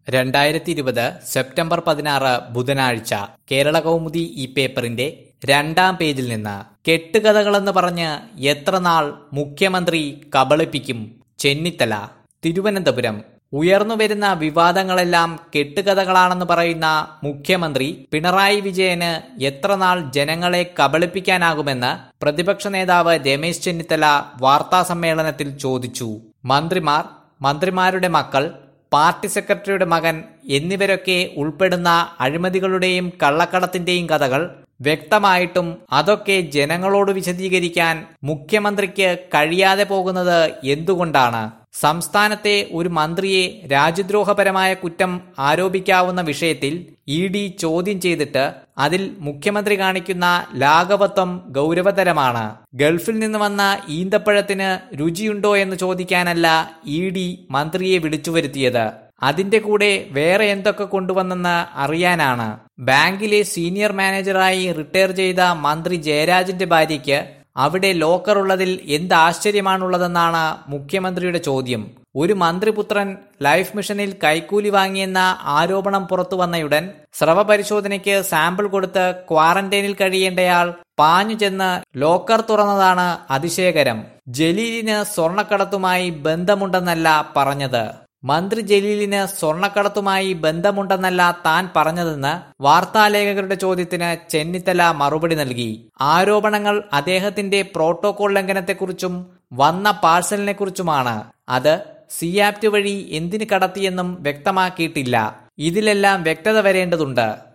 രണ്ടായിരത്തി ഇരുപത് സെപ്റ്റംബർ പതിനാറ് ബുധനാഴ്ച കേരള കൗമുദി ഈ പേപ്പറിന്റെ രണ്ടാം പേജിൽ നിന്ന് കെട്ടുകഥകളെന്ന് പറഞ്ഞ് എത്ര നാൾ മുഖ്യമന്ത്രി കബളിപ്പിക്കും ചെന്നിത്തല തിരുവനന്തപുരം ഉയർന്നുവരുന്ന വിവാദങ്ങളെല്ലാം കെട്ടുകഥകളാണെന്ന് പറയുന്ന മുഖ്യമന്ത്രി പിണറായി വിജയന് എത്ര നാൾ ജനങ്ങളെ കബളിപ്പിക്കാനാകുമെന്ന് പ്രതിപക്ഷ നേതാവ് രമേശ് ചെന്നിത്തല വാർത്താസമ്മേളനത്തിൽ ചോദിച്ചു മന്ത്രിമാർ മന്ത്രിമാരുടെ മക്കൾ പാർട്ടി സെക്രട്ടറിയുടെ മകൻ എന്നിവരൊക്കെ ഉൾപ്പെടുന്ന അഴിമതികളുടെയും കള്ളക്കടത്തിന്റെയും കഥകൾ വ്യക്തമായിട്ടും അതൊക്കെ ജനങ്ങളോട് വിശദീകരിക്കാൻ മുഖ്യമന്ത്രിക്ക് കഴിയാതെ പോകുന്നത് എന്തുകൊണ്ടാണ് സംസ്ഥാനത്തെ ഒരു മന്ത്രിയെ രാജ്യദ്രോഹപരമായ കുറ്റം ആരോപിക്കാവുന്ന വിഷയത്തിൽ ഇ ഡി ചോദ്യം ചെയ്തിട്ട് അതിൽ മുഖ്യമന്ത്രി കാണിക്കുന്ന ലാഘവത്വം ഗൗരവതരമാണ് ഗൾഫിൽ നിന്ന് വന്ന ഈന്തപ്പഴത്തിന് രുചിയുണ്ടോ എന്ന് ചോദിക്കാനല്ല ഇ ഡി മന്ത്രിയെ വിളിച്ചു വരുത്തിയത് അതിന്റെ കൂടെ വേറെ എന്തൊക്കെ കൊണ്ടുവന്നെന്ന് അറിയാനാണ് ബാങ്കിലെ സീനിയർ മാനേജറായി റിട്ടയർ ചെയ്ത മന്ത്രി ജയരാജന്റെ ഭാര്യയ്ക്ക് അവിടെ ലോക്കർ ഉള്ളതിൽ എന്ത് ആശ്ചര്യമാണുള്ളതെന്നാണ് മുഖ്യമന്ത്രിയുടെ ചോദ്യം ഒരു മന്ത്രിപുത്രൻ ലൈഫ് മിഷനിൽ കൈക്കൂലി വാങ്ങിയെന്ന ആരോപണം പുറത്തു വന്നയുടൻ സ്രവ പരിശോധനയ്ക്ക് സാമ്പിൾ കൊടുത്ത് ക്വാറന്റൈനിൽ കഴിയേണ്ടയാൾ പാഞ്ഞു ചെന്ന് ലോക്കർ തുറന്നതാണ് അതിശയകരം ജലീലിന് സ്വർണക്കടത്തുമായി ബന്ധമുണ്ടെന്നല്ല പറഞ്ഞത് മന്ത്രി ജലീലിന് സ്വർണക്കടത്തുമായി ബന്ധമുണ്ടെന്നല്ല താൻ പറഞ്ഞതെന്ന് വാർത്താലേഖകരുടെ ചോദ്യത്തിന് ചെന്നിത്തല മറുപടി നൽകി ആരോപണങ്ങൾ അദ്ദേഹത്തിന്റെ പ്രോട്ടോകോൾ ലംഘനത്തെക്കുറിച്ചും വന്ന പാഴ്സലിനെക്കുറിച്ചുമാണ് അത് സിയാപ്റ്റ് വഴി എന്തിന് കടത്തിയെന്നും വ്യക്തമാക്കിയിട്ടില്ല ഇതിലെല്ലാം വ്യക്തത വരേണ്ടതുണ്ട്